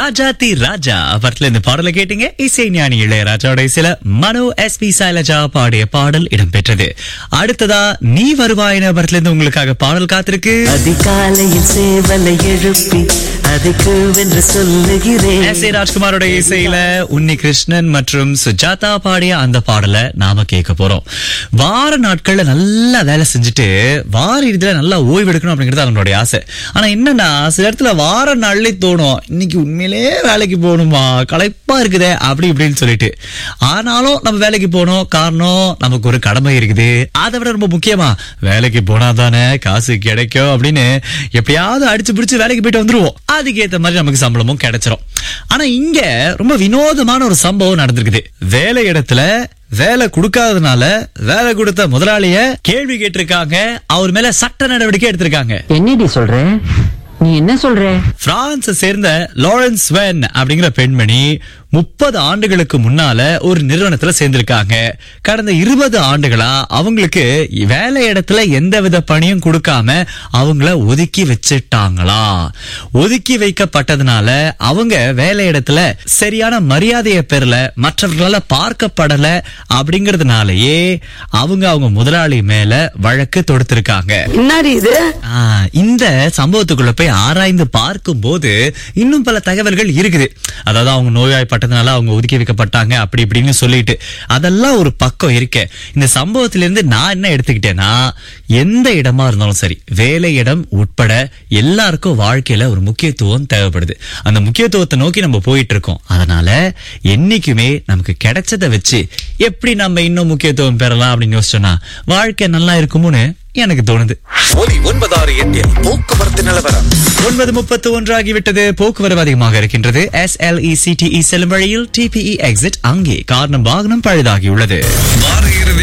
ராஜாத்தி ராஜா படத்துல இந்த பாடலை கேட்டீங்க இசை ஞானி இளையராஜாவோட சில மனோ எஸ் பி சைலஜா பாடிய பாடல் இடம்பெற்றது அடுத்ததா நீ வருவாயின படத்துல இருந்து உங்களுக்காக பாடல் காத்திருக்கு அதிகாலையில் சேவலை எழுப்பி அதுக்கு வென்று சொல்லுகிறேன் எஸ் ஏ ராஜ்குமாரோட இசையில உன்னி கிருஷ்ணன் மற்றும் சுஜாதா பாடிய அந்த பாடலை நாம கேட்க போறோம் வார நாட்கள்ல நல்லா வேலை செஞ்சுட்டு வார இறுதியில நல்லா ஓய்வு எடுக்கணும் அப்படிங்கிறது அவங்களுடைய ஆசை ஆனா என்னன்னா சில இடத்துல வார நாள்லயே தோணும் இன்னைக்கு உண்மையிலே வேலைக்கு போகணுமா களைப்பா இருக்குதே அப்படி இப்படின்னு சொல்லிட்டு ஆனாலும் நம்ம வேலைக்கு போகணும் காரணம் நமக்கு ஒரு கடமை இருக்குது அதை விட ரொம்ப முக்கியமா வேலைக்கு போனா தானே காசு கிடைக்கும் அப்படின்னு எப்படியாவது அடிச்சு பிடிச்சு வேலைக்கு போயிட்டு வந்துருவோம் அதுக்கேத்த மாதிரி நமக்கு சம்பளமும் கிடைச்சிரும் ஆனா இங்க ரொம்ப வினோதமான ஒரு சம்பவம் நடந்திருக்குது வேலை இடத்துல வேலை கொடுக்காதனால வேலை கொடுத்த முதலாளிய கேள்வி கேட்டிருக்காங்க அவர் மேல சட்ட நடவடிக்கை எடுத்திருக்காங்க என்னடி சொல்ற நீ என்ன சொல்ற பிரான்ஸை சேர்ந்த லாரன்ஸ் வென் அப்படிங்கிற பெண்மணி முப்பது ஆண்டுகளுக்கு முன்னால ஒரு நிறுவனத்துல சேர்ந்திருக்காங்க கடந்த இருபது ஆண்டுகளா அவங்களுக்கு வேலை இடத்துல எந்தவித பணியும் கொடுக்காம அவங்கள ஒதுக்கி வச்சுட்டாங்களா ஒதுக்கி வைக்கப்பட்டதுனால அவங்க வேலை இடத்துல சரியான மரியாதையை பெறல மற்றவர்களால பார்க்கப்படல அப்படிங்கறதுனாலயே அவங்க அவங்க முதலாளி மேல வழக்கு தொடுத்திருக்காங்க என்னடி இது ஆ, இந்த சம்பவத்துக்குள்ள போய் ஆராய்ந்து பார்க்கும் போது இன்னும் பல தகவல்கள் இருக்குது அதாவது அவங்க நோய்வாய்ப்பட்டதுனால அவங்க ஒதுக்கி வைக்கப்பட்டாங்க அப்படி இப்படின்னு சொல்லிட்டு அதெல்லாம் ஒரு பக்கம் இருக்க இந்த சம்பவத்திலிருந்து நான் என்ன எடுத்துக்கிட்டேன்னா எந்த இடமா இருந்தாலும் சரி வேலை இடம் உட்பட எல்லாருக்கும் வாழ்க்கையில ஒரு முக்கியத்துவம் தேவைப்படுது அந்த முக்கியத்துவத்தை நோக்கி நம்ம போயிட்டு இருக்கோம் அதனால என்னைக்குமே நமக்கு கிடைச்சதை வச்சு எப்படி நம்ம இன்னும் முக்கியத்துவம் பெறலாம் அப்படின்னு யோசிச்சோம்னா வாழ்க்கை நல்லா இருக்குமோன்னு எனக்கு தோணுது ஒலி ஒன்பதாறு எட்டில் போக்குவரத்து நிலவரம் ஒன்பது முப்பத்து ஒன்றாகிவிட்டது போக்குவரவு அதிகமாக இருக்கின்றது எஸ் எல் இ செல்லும் வழியில் டிபிஇ எக்ஸிட் அங்கே காரணம் வாகனம் பழுதாகியுள்ளது வார இறுதி